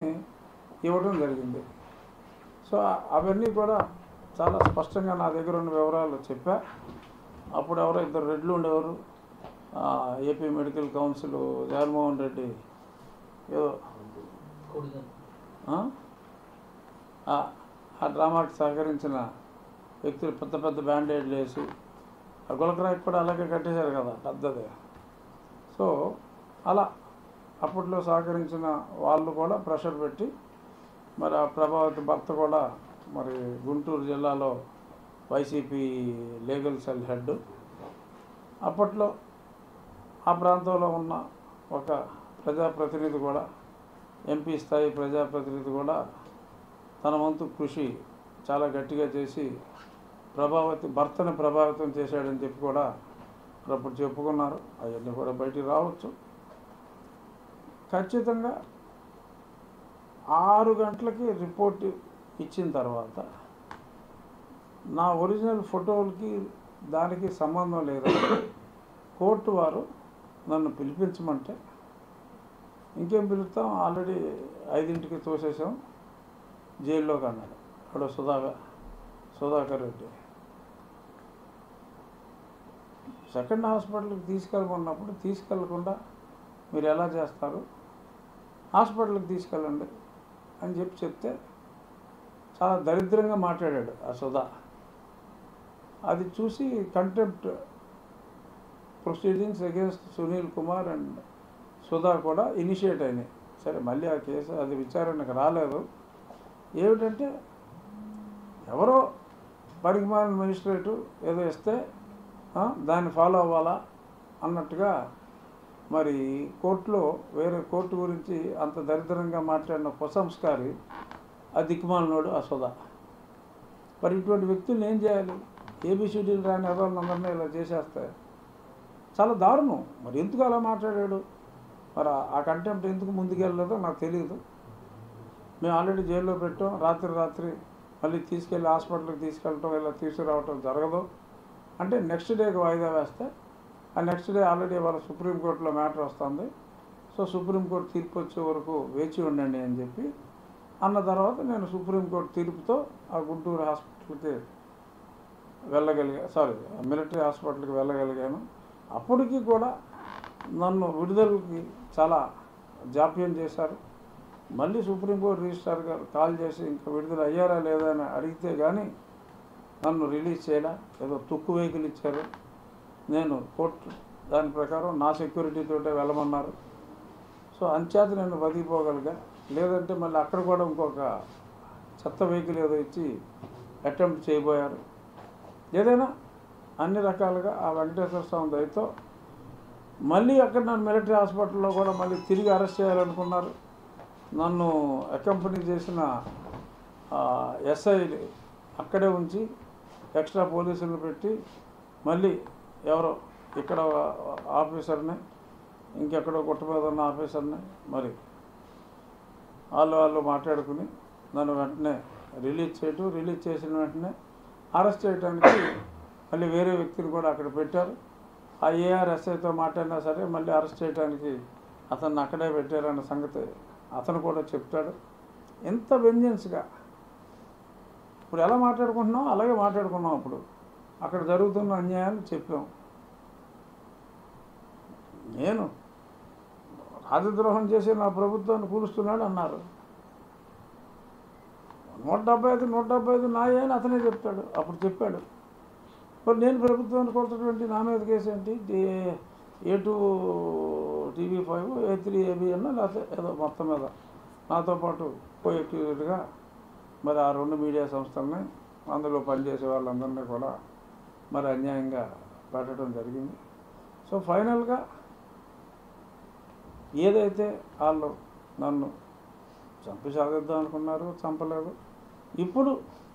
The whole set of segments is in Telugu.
ఇవ్వడం జరిగింది సో అవన్నీ కూడా చాలా స్పష్టంగా నా దగ్గర ఉన్న వివరాలు చెప్పా అప్పుడు ఎవరో ఇద్దరు రెడ్లు ఉండేవారు ఆ, A P medical council Jaganmohan Reddy ఏదో ఆ? ఆ ఆ డ్రామాకి సహకరించిన వ్యక్తులు పెద్ద పెద్ద బ్యాండేడ్లు వేసి ఆ గులకరాయికి కూడా అలాగే కట్టేశారు కదా పెద్దది సో అలా అప్పట్లో సహకరించిన వాళ్ళు కూడా ప్రెషర్ పెట్టి మరి ఆ ప్రభావిత భర్త కూడా మరి గుంటూరు జిల్లాలో వైసీపీ లీగల్ సెల్ హెడ్ అప్పట్లో ఆ ప్రాంతంలో ఉన్న ఒక ప్రజాప్రతినిధి కూడా ఎంపీ స్థాయి ప్రజాప్రతినిధి కూడా తన వంతు కృషి చాలా గట్టిగా చేసి ప్రభావిత భర్తను ప్రభావితం చేశాడని చెప్పి కూడా మరి అప్పుడు చెప్పుకున్నారు అవన్నీ కూడా బయటికి రావచ్చు ఖచ్చితంగా ఆరు గంటలకి రిపోర్ట్ ఇచ్చిన తర్వాత నా ఒరిజినల్ ఫోటోలకి దానికి సంబంధం లేదు కోర్టు వారు నన్ను పిలిపించమంటే ఇంకేం పిలుస్తాం ఆల్రెడీ ఐదింటికి తోసేసాం జైల్లోకి అన్నాడు అక్కడ సుధాకర్ సుధాకర్ రెడ్డి సెకండ్ హాస్పిటల్కి తీసుకెళ్ళమన్నప్పుడు తీసుకెళ్లకుండా మీరు ఎలా చేస్తారు హాస్పిటల్కి తీసుకెళ్ళండి అని చెప్పి చెప్తే చాలా దరిద్రంగా మాట్లాడాడు ఆ సుధా అది చూసి contempt proceedings against Sunil Kumar and Sudha కూడా ఇనిషియేట్ అయినాయి సరే మళ్ళీ ఆ కేసు అది విచారణకు రాలేదు ఏమిటంటే ఎవరో పరిగమాన మెజిస్ట్రేటు ఏదో ఇస్తే ఆ, దాన్ని ఫాలో అవ్వాలా అన్నట్టుగా మరి కోర్టులో వేరే కోర్టు గురించి అంత దరిద్రంగా మాట్లాడిన కుసంస్కారి ఆ దిక్కుమాలినోడు ఆ సుధా మరి ఇటువంటి వ్యక్తుల్ని ఏం చేయాలి ఏబిసిడీలు రాని ఎవరినందరినీ ఇలా చేసేస్తే చాలా దారుణం మరి ఎందుకు అలా మాట్లాడాడు మరి ఆ- ఆ కంటెంప్ట్ ఎందుకు ముందుకెళ్ళలేదో నాకు తెలియదు మేము ఆల్రెడీ జైల్లో పెట్టాం రాత్రి రాత్రి మళ్ళీ తీసుకెళ్ళి హాస్పిటల్కి తీసుకెళ్ళటం ఇలా తీసుకురావటం జరగదు అంటే నెక్స్ట్ డేకి వాయిదా వేస్తే ఆ నెక్స్ట్ డే ఆల్రెడీ వాళ్ళ సుప్రీంకోర్టులో మ్యాటర్ వస్తుంది సో సుప్రీంకోర్టు తీర్పు వచ్చే వరకు వేచి ఉండండి అని చెప్పి అన్న తర్వాత నేను సుప్రీంకోర్టు తీర్పుతో ఆ గుంటూరు హాస్పిటల్కి వెళ్ళగలిగా సారీ మిలిటరీ హాస్పిటల్కి వెళ్ళగలిగాను అప్పటికి కూడా నన్ను విడుదలకి చాలా జాప్యం చేశారు మళ్ళీ సుప్రీంకోర్టు రిజిస్ట్రార్ గారు కాల్ చేసి ఇంకా విడుదల అయ్యారా లేదా అని అడిగితే కానీ నన్ను రిలీజ్ చేయలే ఏదో తుక్కు వెహికల్ ఇచ్చారు నేను కోర్టు దాని ప్రకారం నా సెక్యూరిటీతోటే వెళ్ళమన్నారు సో అంచేత నేను బతికిపోగలిగా లేదంటే మళ్ళీ అక్కడ కూడా ఇంకొక చెత్త వెహికల్ ఏదో ఇచ్చి అటెంప్ట్ చేయబోయారు ఏదైనా అన్ని రకాలుగా ఆ వెంకటేశ్వర స్వామి దయతో మళ్ళీ అక్కడ నన్ను మిలిటరీ హాస్పిటల్లో కూడా మళ్ళీ తిరిగి అరెస్ట్ చేయాలనుకున్నారు నన్ను అకంపెనీ చేసిన ఎస్ఐ అక్కడే ఉంచి ఎక్స్ట్రా పోలీసులను పెట్టి మళ్ళీ ఎవరో ఇక్కడ ఆఫీసర్ని ఇంకెక్కడో గుట్ట మీద ఉన్న ఆఫీసర్ని మరి వాళ్ళు వాళ్ళు మాట్లాడుకుని నన్ను వెంటనే రిలీజ్ చేయటం రిలీజ్ చేసిన వెంటనే అరెస్ట్ చేయడానికి మళ్ళీ వేరే వ్యక్తిని కూడా అక్కడ పెట్టారు ఆ ఏఆర్ఎస్ఐతో మాట్లాడినా సరే మళ్ళీ అరెస్ట్ చేయడానికి అతన్ని అక్కడే పెట్టారన్న సంగతి అతను కూడా చెప్తాడు ఎంత వెంజెన్స్గా ఇప్పుడు ఎలా మాట్లాడుకుంటున్నాం అలాగే మాట్లాడుకున్నాం అప్పుడు అక్కడ జరుగుతున్న అన్యాయాన్ని చెప్పాం నేను రాజద్రోహం చేసి నా ప్రభుత్వాన్ని కూలుస్తున్నాడు అన్నారు నూట డెబ్బై ఐదు నూట డెబ్బై ఐదు నాయే అని అతనే చెప్తాడు అప్పుడు చెప్పాడు మరి నేను ప్రభుత్వాన్ని కొడుతున్నటువంటి నా మీద కేసు ఏంటి D- A two TV five A three A B అన్న లేకపోతే ఏదో మొత్తం మీద నాతో పాటు కో అక్యూజ్డ్గా మరి ఆ రెండు మీడియా సంస్థల్ని అందులో పనిచేసే వాళ్ళందరినీ కూడా మరి అన్యాయంగా పెట్టడం జరిగింది సో ఫైనల్గా ఏదైతే వాళ్ళు నన్ను చంపి సాధిద్దాం అనుకున్నారు చంపలేదు ఇప్పుడు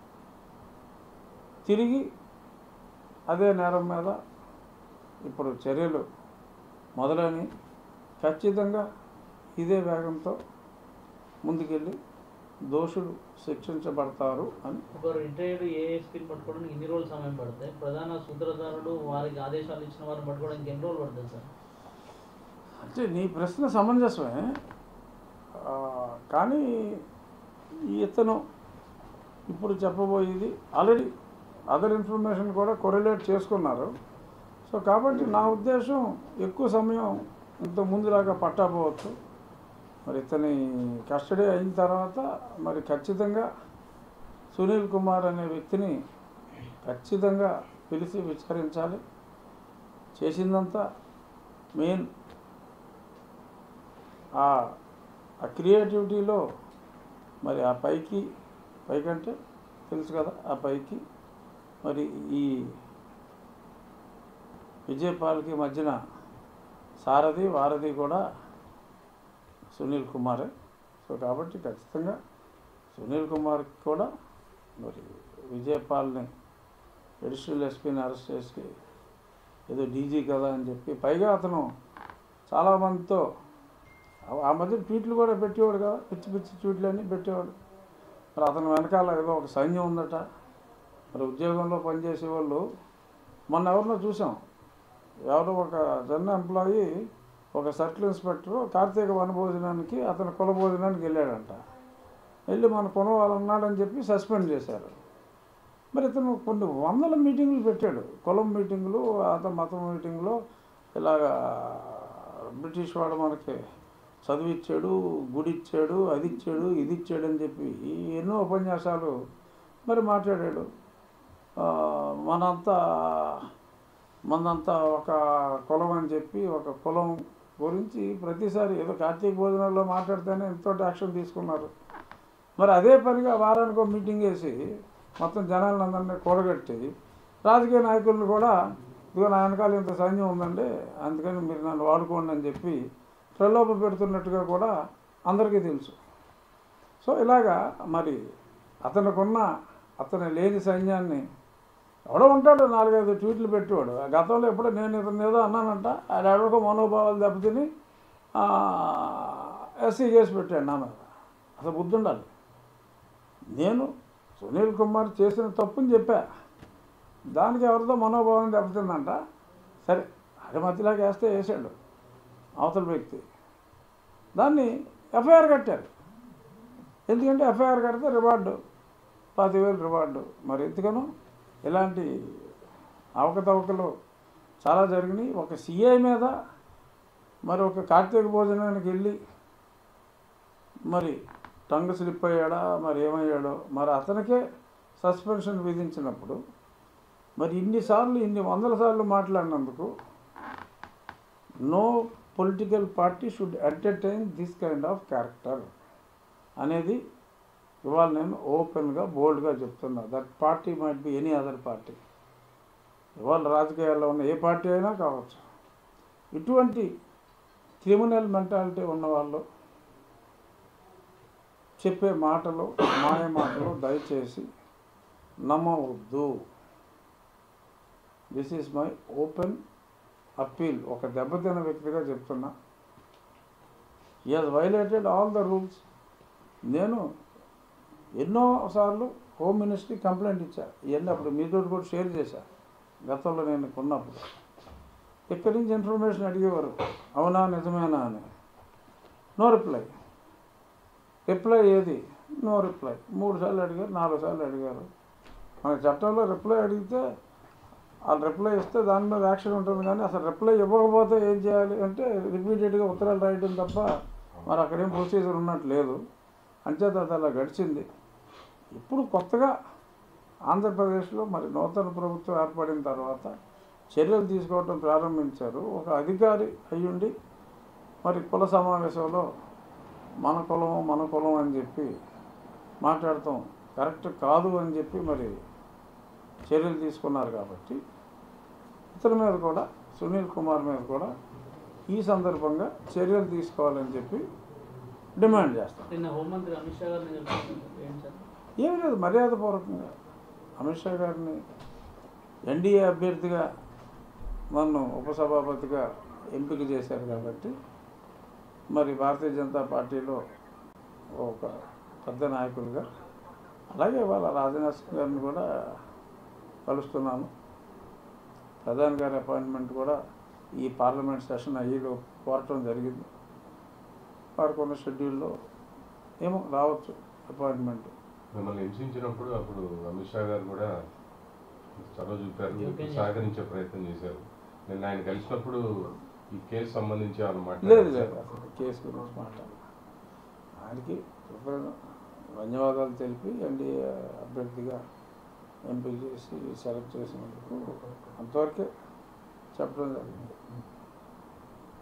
తిరిగి అదే నేరం మీద ఇప్పుడు చర్యలు మొదలని ఖచ్చితంగా ఇదే వేగంతో ముందుకెళ్ళి దోషులు శిక్షించబడతారు అని ఒక రిటైర్డ్ ఏఎస్పీని పట్టుకోవడానికి ఎన్ని రోజులు సమయం పడతాయి ప్రధాన సూత్రధారుడు వారికి ఆదేశాలు ఇచ్చిన వారిని పట్టుకోవడానికి ఎన్ని రోజులు పడుతుంది సార్ అంటే నీ ప్రశ్న సమంజసమే ఆ, కానీ ఈ ఇతను ఇప్పుడు చెప్పబోయేది ఆల్రెడీ అదర్ ఇన్ఫర్మేషన్ కూడా కొరిలేట్ చేసుకున్నారు సో కాబట్టి నా ఉద్దేశం ఎక్కువ సమయం ఇంత ముందులాగా పట్టకపోవచ్చు మరి ఇతని కస్టడీ అయిన తర్వాత మరి ఖచ్చితంగా సునీల్ కుమార్ అనే వ్యక్తిని ఖచ్చితంగా పిలిచి విచారించాలి చేసిందంతా మెయిన్ ఆ ఆ క్రియేటివిటీలో మరి ఆ పైకి పైకంటే తెలుసు కదా ఆ పైకి మరి ఈ విజయపాల్కి మధ్యన సారథి వారధి కూడా సునీల్ కుమారే సో కాబట్టి ఖచ్చితంగా సునీల్ కుమార్కి కూడా మరి విజయపాల్ని అడిషనల్ ఎస్పీని అరెస్ట్ చేసి ఏదో డీజీ కదా అని చెప్పి పైగా అతను చాలామందితో ఆ- ఆ మధ్య ట్వీట్లు కూడా పెట్టేవాడు కదా పిచ్చి పిచ్చి ట్వీట్లు అన్నీ పెట్టేవాడు మరి అతను వెనకాల ఏదో ఒక సైన్యం ఉందట మరి ఉద్యోగంలో పనిచేసే వాళ్ళు మొన్న ఎవరినో చూసాం ఎవరో ఒక జన్ ఎంప్లాయీ ఒక సర్కిల్ ఇన్స్పెక్టర్ కార్తీక వనభోజనానికి అతను కుల భోజనానికి వెళ్ళాడంట వెళ్ళి మన కులం వాళ్ళు ఉన్నాడని చెప్పి సస్పెండ్ చేశారు మరి ఇతను కొన్ని వందల మీటింగులు పెట్టాడు కులం మీటింగులు అతను మతం మీటింగులో ఇలాగా బ్రిటిష్ వాడు మనకి చదువు ఇచ్చాడు గుడి ఇచ్చాడు అది ఇచ్చాడు ఇది ఇచ్చాడు అని చెప్పి ఎన్నో ఉపన్యాసాలు మరి మాట్లాడాడు ఆ, మనంతా మనంతా ఒక కులం అని చెప్పి ఒక కులం గురించి ప్రతిసారి ఏదో కార్తీక భోజనాల్లో మాట్లాడితేనే ఎంతో యాక్షన్ తీసుకున్నారు మరి అదే పనిగా వారానికి ఒక మీటింగ్ వేసి మొత్తం జనాలను అందరినీ కూడగట్టి రాజకీయ నాయకులను కూడా ఇదిగో నా వెనకాల ఇంత సైన్యం ఉందండి అందుకని మీరు నన్ను వాడుకోండి అని చెప్పి ప్రలోభ పెడుతున్నట్టుగా కూడా అందరికీ తెలుసు సో ఇలాగా మరి అతనికున్న అతని లేని సైన్యాన్ని ఎవడో ఉంటాడు నాలుగైదు ట్వీట్లు పెట్టేవాడు ఆ గతంలో ఎప్పుడో నేను ఇతను ఏదో అన్నానంట ఆయన ఎవరికో మనోభావాలు దెబ్బతిని ఎస్సీ కేసు పెట్టాడు నా మీద అసలు బుద్ధి ఉండాలి నేను సునీల్ కుమార్ చేసిన తప్పుని చెప్పా దానికి ఎవరితో మనోభావం దెబ్బతిందంట సరే అది మధ్యలోకి వేస్తే వేసాడు అవతల వ్యక్తి దాన్ని ఎఫ్ఐఆర్ కట్టారు ఎందుకంటే ఎఫ్ఐఆర్ కడితే రివార్డు పదివేలు రివార్డు మరి ఎందుకనో ఇలాంటి అవకతవకలు చాలా జరిగినాయి ఒక సిఐ మీద మరి ఒక కార్తీక భోజనానికి వెళ్ళి మరి టంగ్ స్లిప్ అయ్యాడా మరి ఏమయ్యాడో మరి అతనికే సస్పెన్షన్ విధించినప్పుడు మరి ఇన్నిసార్లు ఇన్ని వందల సార్లు మాట్లాడినందుకు no political party should entertain this kind of character అనేది ఇవాళ నేను ఓపెన్గా బోల్డ్గా చెప్తున్నా that party might be any other party ఇవాళ రాజకీయాల్లో ఉన్న ఏ పార్టీ అయినా కావచ్చు ఇటువంటి క్రిమినల్ మెంటాలిటీ ఉన్నవాళ్ళు చెప్పే మాటలు మాయ మాటలు దయచేసి నమ్మవద్దు this is my open appeal ఒక దెబ్బతిన్న వ్యక్తిగా చెప్తున్నా ఈ has violated all the rules నేను ఎన్నోసార్లు హోమ్ మినిస్ట్రీ కంప్లైంట్ ఇచ్చా ఇవన్నీ అప్పుడు మీతో కూడా షేర్ చేశా గతంలో నేను కొన్నప్పుడు ఇక్కడి నుంచి ఇన్ఫర్మేషన్ అడిగేవారు అవునా నిజమేనా అని నో రిప్లై రిప్లై ఏది నో రిప్లై మూడు సార్లు అడిగారు నాలుగు సార్లు అడిగారు మన చట్టంలో రిప్లై అడిగితే వాళ్ళు రిప్లై ఇస్తే దాని మీద యాక్షన్ ఉంటుంది కానీ అసలు రిప్లై ఇవ్వకపోతే ఏం చేయాలి అంటే రిపీటెడ్గా ఉత్తరాలు రాయడం తప్ప మరి అక్కడేం ప్రొసీజర్ ఉన్నట్టు లేదు అంచేత అది అలా గడిచింది ఇప్పుడు కొత్తగా ఆంధ్రప్రదేశ్లో మరి నూతన ప్రభుత్వం ఏర్పడిన తర్వాత చర్యలు తీసుకోవడం ప్రారంభించారు ఒక అధికారి అయ్యుండి మరి కుల సమావేశంలో మన కులం మన కులం అని చెప్పి మాట్లాడతాం కరెక్ట్ కాదు అని చెప్పి మరి చర్యలు తీసుకున్నారు కాబట్టి ఇతని మీద కూడా సునీల్ కుమార్ మీద కూడా ఈ సందర్భంగా చర్యలు తీసుకోవాలని చెప్పి డిమాండ్ చేస్తాం నిన్న హోంమంత్రి అమిత్ షా గారిని కలిసి ఏంటి సార్ ఏమీ లేదు మర్యాదపూర్వకంగా అమిత్ షా గారిని ఎన్డీఏ అభ్యర్థిగా నన్ను ఉపసభాపతిగా ఎంపిక చేశారు కాబట్టి మరి భారతీయ జనతా పార్టీలో ఒక పెద్ద నాయకుడిగా అలాగే వాళ్ళ రాజ్నాథ్ సింగ్ గారిని కూడా కలుస్తున్నాను ప్రధాని గారి అపాయింట్మెంట్ కూడా ఈ పార్లమెంట్ సెషన్ అయ్యేలో కోరటం జరిగింది వారికి ఉన్న షెడ్యూల్లో ఏమో రావచ్చు అపాయింట్మెంట్ మిమ్మల్ని హింసించినప్పుడు అప్పుడు అమిత్ షా గారు కూడా చొరవ చూపారు మీకు ఓకే. సహకరించే ప్రయత్నం చేశారు నిన్న ఆయన కలిసినప్పుడు ఈ కేసు సంబంధించి ఏమన్నా లేదు మాట్లాడారు లేదు అసలు కేసు గురించి మాట్లాడాలి ఆయనకి శుభ్రంగా ధన్యవాదాలు తెలిపి ఎన్డీఏ అభ్యర్థిగా ఎంపిక చేసి సెలెక్ట్ చేసినందుకు అంతవరకే చెప్పడం జరిగింది